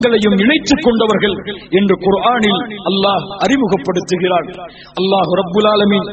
களையும் இணைத்துக் கொண்டவர்கள் என்று குர்ஆனில் அல்லாஹ் அறிமுகப்படுத்துகிறார் அல்லாஹ் ரப்புல் ஆலமீன்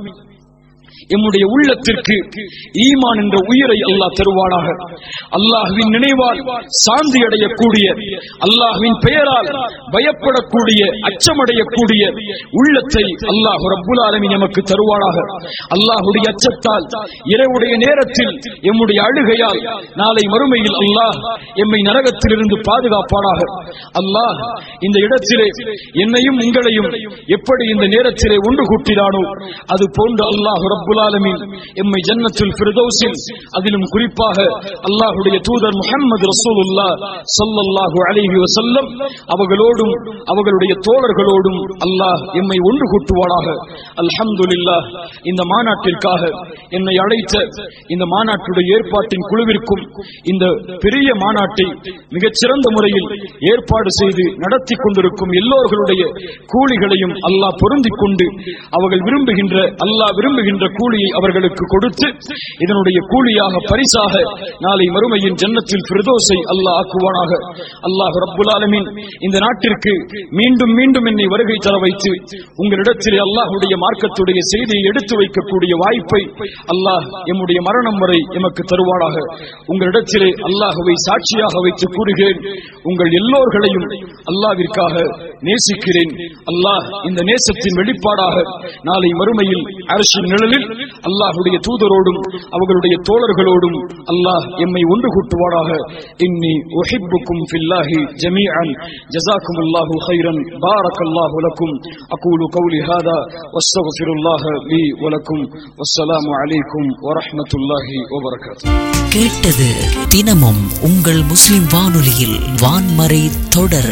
எம்முடைய உள்ளத்திற்கு ஈமான் என்ற உயிரை அல்லாஹ் தருவானாக அல்லாஹ்வின் நினைவால் சாந்தி அடையக்கூடிய அல்லாஹ்வின் பெயரால் பயப்படக்கூடிய அச்சமடையக்கூடிய உள்ளத்தை அல்லாஹ் ரப்புல் ஆலமீன் எமக்கு தருவானாக அல்லாஹ்வுடைய அச்சத்தால் இரவுடைய நேரத்தில் எம்முடைய அழுகையால் நாளை மறுமையில் அல்லாஹ் எம்மை நரகத்திலிருந்து பாதுகாப்பானாக அல்லாஹ் இந்த இடத்திலே என்னையும் உங்களையும் எப்படி இந்த நேரத்திலே ஒன்று கூட்டினானோ அது போன்று அல்லாஹ் ரப்புல் ஆலமீன் எம்மை ஜன்னத்துல் ஃபிர்தௌஸில் அதிலும் குறிப்பாக அல்லாஹ்வுடைய தூதர் முஹம்மது ரசூலுல்லாஹ் ஸல்லல்லாஹு அலைஹி வஸல்லம் அவர்களோடும் அவர்களுடைய தோழர்களோடும் அல்லாஹ் எம்மை ஒன்று கூட்டுவானாக அல்ஹம்துலில்லாஹ் இந்த மாநாட்டிற்காக என்னை அழைத்த இந்த மாநாட்டுடைய ஏற்பாட்டின் குழுவிற்கும் இந்த பெரிய மாநாட்டை மிகச்சிறந்த முறையில் ஏற்பாடு செய்து நடத்தி கொண்டிருக்கும் எல்லோர்களுடைய கூலிகளையும் அல்லாஹ் பொருந்திக் கொண்டு அவர்கள் விரும்புகின்ற அல்லாஹ் விரும்புகின்ற கூலியை அவர்களுக்கு கொடுத்து இதனுடைய கூலியாக பரிசாக நாளை மறுமையின் ஜன்னத்தில் பிரதோஷை அல்லாஹ் ஆக்குவானாக அல்லாஹ் ரப்புல் ஆலமீன் இந்த நாட்டிற்கு மீண்டும் மீண்டும் என்னை வருகை தர வைத்து உங்களிடத்திலே அல்லாஹ்வுடைய மார்க்கத்துடைய செய்தியை எடுத்து வைக்கக்கூடிய வாய்ப்பை அல்லாஹ் எம்முடைய மரணம் வரை எமக்கு தருவானாக உங்களிடத்திலே அல்லாஹ்வை சாட்சியாக வைத்து கூறுகிறேன் உங்கள் எல்லோர்களையும் அல்லாவிற்காக நேசிக்கிறேன் அல்லாஹ் இந்த நேசத்தின் வெளிப்பாடாக நாளை மறுமையில் அரசின் நிழலில் அல்லாஹ்வுடைய தூதரோடும் அவர்களுடைய தோழர்களோடும் அல்லாஹ் எம்மை ஒன்று கூட்டுவாராக இன்னி உஹிப்புக்கும் ஃபில்லாஹி ஜமீஅன் ஜஸாக்கும் அல்லாஹு ஹைரன் பாரக் அல்லாஹு லக்கும் அகூலு கௌலி ஹாதா வஸ்தக்ஃபிருல்லாஹ லீ வலக்கும் வஸ்ஸலாமு அலைக்கும் வரஹ்மத்துல்லாஹி வபரகாத்துஹு கேட்டது தினமும் உங்கள் முஸ்லிம் வானொலியில் வான்மறை தொடர்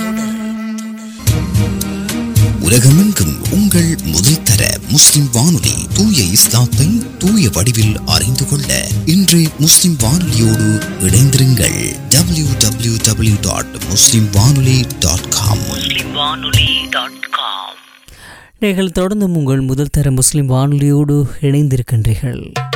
உலகமெங்கும் உங்கள் முதல் தர முஸ்லிம் வானொலி தூய இஸ்லாத்தை தூய வடிவில் அறிந்து கொள்ள இன்று முஸ்லிம் வானொலியோடு இணைந்திருங்கள் டபிள்யூ டபிள்யூ டபிள்யூ டாட் முஸ்லிம் வானொலி டாட் காம் நீங்கள் தொடர்ந்தும் உங்கள் முதல் தர முஸ்லிம் வானொலியோடு இணைந்திருக்கின்றீர்கள்